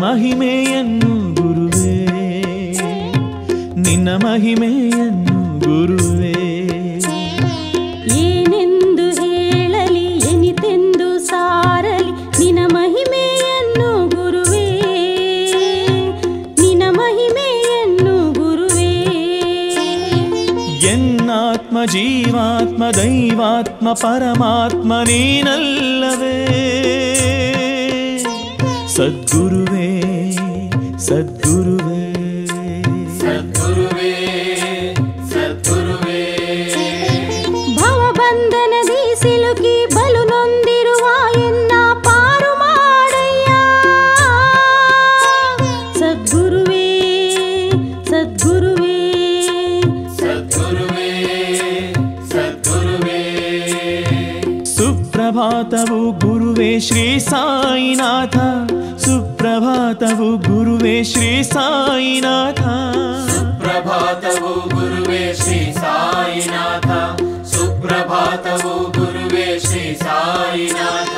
ಮಹಿಮೆಯನ್ನು ಗುರುವೇ ನಿನ್ನ ಮಹಿಮೆಯನ್ನು ಗುರುವೇ ಏನೆಂದು ಹೇಳಲಿ ಎನಿತೆಂದು ಸಾರಲಿ ನಿನ ಮಹಿಮೆಯನ್ನು ಗುರುವೇ ನಿನ ಮಹಿಮೆಯನ್ನು ಗುರುವೇ ಎನ್ನಾತ್ಮ ಜೀವಾತ್ಮ ದೈವಾತ್ಮ ಪರಮಾತ್ಮ ನೀನಲ್ಲವೇ ಸದ್ಗುರುವೇ ಸದ್ಗುರುವೇ ಸದ್ಗುರುವೇ ಸದ್ಗುರುವೇ ಭವಬಂಧನದಿ ಸಿಲುಕಿ ಬಲು ನೊಂದಿರುವ ಎನ್ನ ಪಾರು ಮಾಡಯ್ಯ ಸದ್ಗುರುವೇ ಸದ್ಗುರುವೇ ಸದ್ಗುರುವೇ ಸದ್ಗುರುವೇ ಸುಪ್ರಭಾತವು ಗುರುವೇ ಶ್ರೀ ಸಾಯಿನಾಥ ಸುಪ್ರಭಾತವು ಗುರುವೇ ಶ್ರೀ ಸಾಯಿನಾಥ ಪ್ರಭಾತವು ಗುರುವೇ ಶ್ರೀ ಸಾಯಿನಾಥ ಸುಪ್ರಭಾತವು ಗುರುವೇ ಶ್ರೀ ಸಾಯಿನಾಥ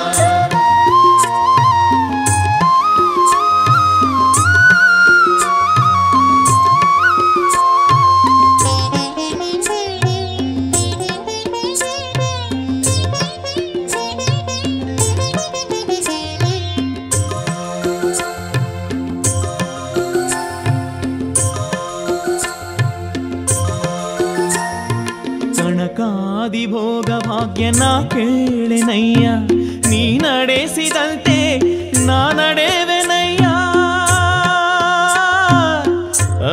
ಕಣಕಾದಿ ಭೋಗ ಭಾಗ್ಯನ ಕೇಳೆನಯ್ಯ ನೀ ನಡೆಸಿದಂತೆ ನಾ ನಡೆವೆನಯ್ಯ ಆ,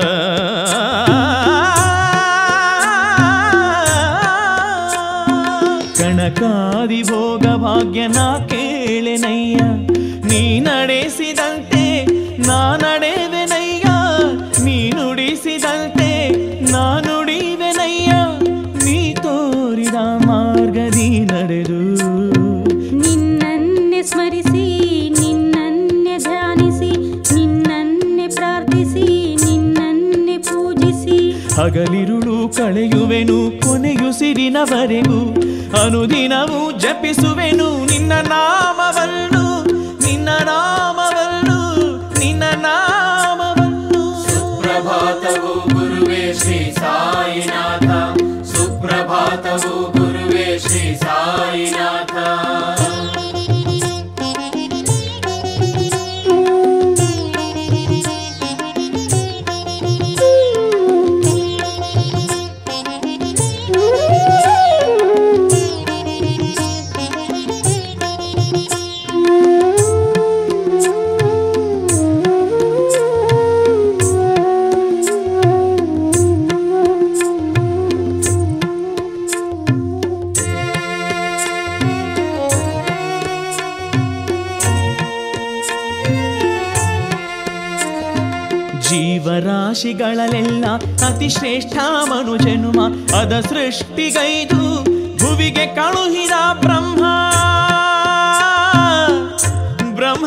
ಕಣಕಾದಿ ಭೋಗ ಭಾಗ್ಯನ ಕೇಳೆನಯ್ಯ ನೀ ನಡೆಸಿದಂತೆ ನಾ ನಡೆವೆನಯ್ಯ ನೀ ನುಡಿಸಿದಂತೆ ನಾ ನುಡಿವೆನಯ್ಯ ನೀ ತೋರಿದ ಮಾರ್ಗದಿ ನಡೆದು ನಿನ್ನನ್ನೇ ಸ್ಮರಿಸಿ ನಿನ್ನನ್ನೇ ಧ್ಯಾನಿಸಿ ನಿನ್ನನ್ನೇ ಪ್ರಾರ್ಥಿಸಿ ನಿನ್ನನ್ನೇ ಪೂಜಿಸಿ ಹಗಲಿರುಳು ಕಳೆಯುವೆನು ಕೊನೆಯುಸಿರಿನವರೆಗೂ ಅನುದಿನವೂ ಜಪಿಸುವೆನು ನಿನ್ನ ನಾಮವನ್ನು ನಿನ್ನ ನಾಮವನ್ನು ನಿನ್ನ ನಾಮವನ್ನು ಸುಪ್ರಭಾತವು ಗುರುವೇ ಶ್ರೀ ಸಾಯಿನಾಥ ಸುಪ್ರಭಾತವು ಗುರುವೇ ಶ್ರೀ ಸಾಯಿನಾಥ ಜೀವರಾಶಿಗಳಲ್ಲೆಲ್ಲ ಅತಿ ಶ್ರೇಷ್ಠ ಮನುಜನುಮ ಅದ ಸೃಷ್ಟಿಗೈದು ಭುವಿಗೆ ಕಳುಹಿದ ಬ್ರಹ್ಮ ಬ್ರಹ್ಮ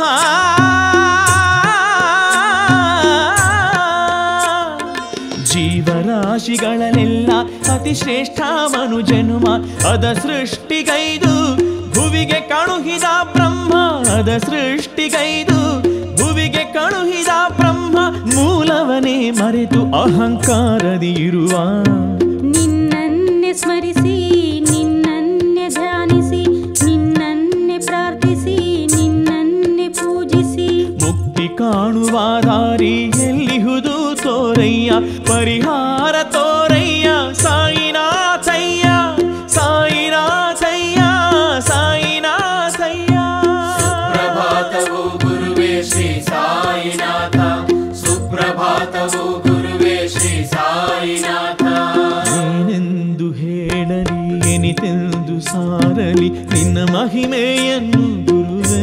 ಜೀವರಾಶಿಗಳಲ್ಲೆಲ್ಲ ಅತಿ ಶ್ರೇಷ್ಠ ಮನುಜನುಮ ಅದ ಸೃಷ್ಟಿಗೈದು ಭುವಿಗೆ ಕಳುಹಿದ ಬ್ರಹ್ಮ ಅದ ಸೃಷ್ಟಿಗೈದು ಭುವಿಗೆ ಕಳುಹಿದ ಬ್ರಹ್ಮ ಮೂಲವನೇ ಮರೆತು ಅಹಂಕಾರದಿ ಇರುವ ನಿನ್ನನ್ನೇ ಸ್ಮರಿಸಿ ನಿನ್ನನ್ನೇ ಧ್ಯಾನಿಸಿ ನಿನ್ನನ್ನೇ ಪ್ರಾರ್ಥಿಸಿ ನಿನ್ನನ್ನೇ ಪೂಜಿಸಿ ಮುಕ್ತಿ ಕಾಣುವ ದಾರಿ ಎಲ್ಲಿಹುದು ತೋರಯ್ಯ ಪರಿಹಾರ ತೋರಯ್ಯ ಸಾಯಿನಾಥಯ್ಯ ಸಾಯಿನಾಥಯ್ಯ ಸಾಯಿನಾಥಯ್ಯ ಸುಪ್ರಭಾತವು ಗುರುವೇ ಶ್ರೀ ಸಾಯಿನಾಥ ಸುಪ್ರಭಾತವು ಗುರುವೇ ಶ್ರೀ ಸಾಯಿನಾಥ ಏನೆಂದು ಹೇಳಲಿ ಎನಿತೆಂದು ಸಾರಲಿ ನಿನ್ನ ಮಹಿಮೆಯನ್ನು ಗುರುವೇ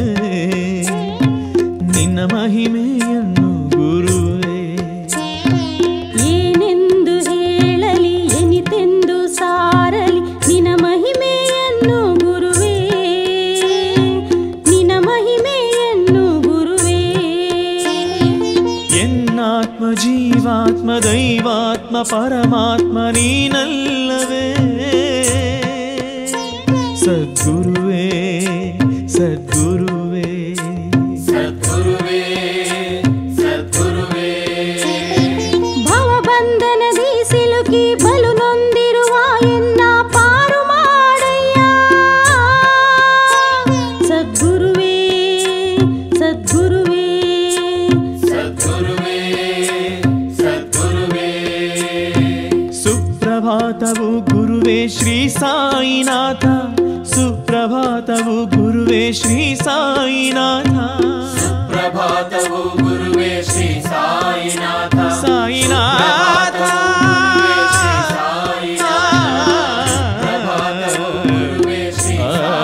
ನಿನ್ನ ಮಹಿಮೆಯನ್ನು ಗುರುವೇ ಏನೆಂದು ಹೇಳಲಿ ಎನಿತೆಂದು ಸಾರಲಿ ನಿನ ಮಹಿಮೆಯನ್ನು ಗುರುವೇ ನಿನ ಮಹಿಮೆಯನ್ನು ಗುರುವೇ ಎನ್ನಾತ್ಮ ಜೀವಾತ್ಮ ದೈವಾತ್ಮ ಪರಮಾತ್ಮ ನೀನಲ್ಲವೇ ಸದ್ಗುರುವೇ ಸದ್ಗುರುವೇ ಸದ್ಗುರುವೇ ಶ್ರೀ ಸಾಯಿನಾಥ ಸುಪ್ರಭಾತವು ಗುರುವೇ ಶ್ರೀ ಸಾಯಿನಾಥ ಪ್ರಭಾತವು ಗುರುವೇ ಶ್ರೀ ಸಾಯಿನಾಥ ಸಾಯಿನಾಥ ಪ್ರಭಾತವು ಗುರುವೇ ಶ್ರೀ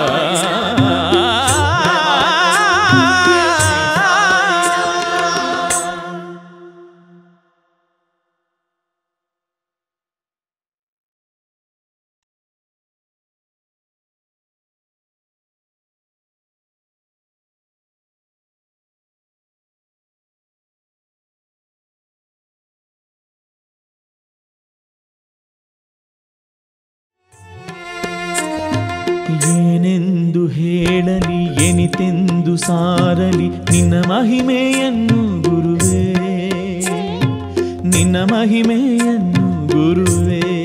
ಏನೆಂದು ಹೇಳಲಿ ಎನಿತೆಂದು ಸಾರಲಿ ನಿನ್ನ ಮಹಿಮೆಯನ್ನು ಗುರುವೇ ನಿನ್ನ ಮಹಿಮೆಯನ್ನು ಗುರುವೇ